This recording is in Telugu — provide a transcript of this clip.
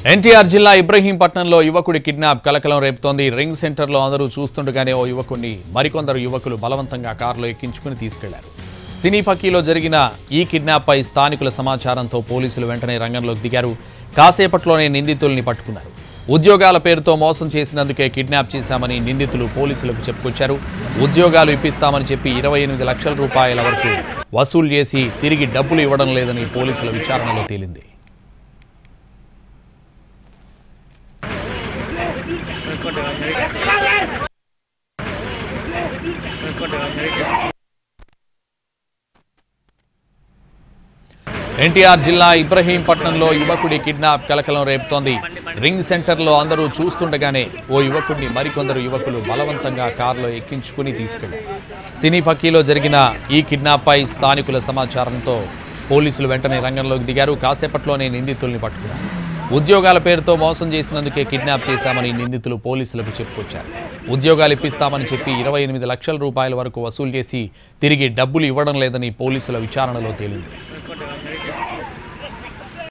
ఎన్టీఆర్ జిల్లా ఇబ్రహీంపట్నంలో యువకుడి కిడ్నాప్ కలకలం రేపుతోంది రింగ్ సెంటర్లో అందరూ చూస్తుండగానే ఓ యువకుడిని మరికొందరు యువకులు బలవంతంగా కారులో ఎక్కించుకుని తీసుకెళ్లారు సినీ పక్కీలో జరిగిన ఈ కిడ్నాప్పై స్థానికుల సమాచారంతో పోలీసులు వెంటనే రంగంలోకి దిగారు కాసేపట్లోనే నిందితుల్ని పట్టుకున్నారు ఉద్యోగాల పేరుతో మోసం చేసినందుకే కిడ్నాప్ చేశామని నిందితులు పోలీసులకు చెప్పుకొచ్చారు ఉద్యోగాలు ఇప్పిస్తామని చెప్పి ఇరవై ఎనిమిది లక్షల రూపాయల వరకు వసూలు చేసి తిరిగి డబ్బులు ఇవ్వడం లేదని పోలీసుల విచారణలో తేలింది ఎన్టీఆర్ జిల్లా ఇబ్రహీంపట్నంలో యువకుడి కిడ్నాప్ కలకలం రేపుతోంది రింగ్ సెంటర్లో అందరూ చూస్తుండగానే ఓ యువకుడిని మరికొందరు యువకులు బలవంతంగా కారులో ఎక్కించుకుని తీసుకెళ్లారు సినీ ఫక్కీలో జరిగిన ఈ కిడ్నాప్పై స్థానికుల సమాచారంతో పోలీసులు వెంటనే రంగంలోకి దిగారు కాసేపట్లోనే నిందితుల్ని పట్టుకున్నారు ఉద్యోగాల పేరుతో మోసం చేసినందుకే కిడ్నాప్ చేశామని నిందితులు పోలీసులకు చెప్పుకొచ్చారు ఉద్యోగాలు ఇప్పిస్తామని చెప్పి ఇరవై ఎనిమిది లక్షల రూపాయల వరకు వసూలు చేసి తిరిగి డబ్బులు ఇవ్వడం లేదని పోలీసుల విచారణలో తేలింది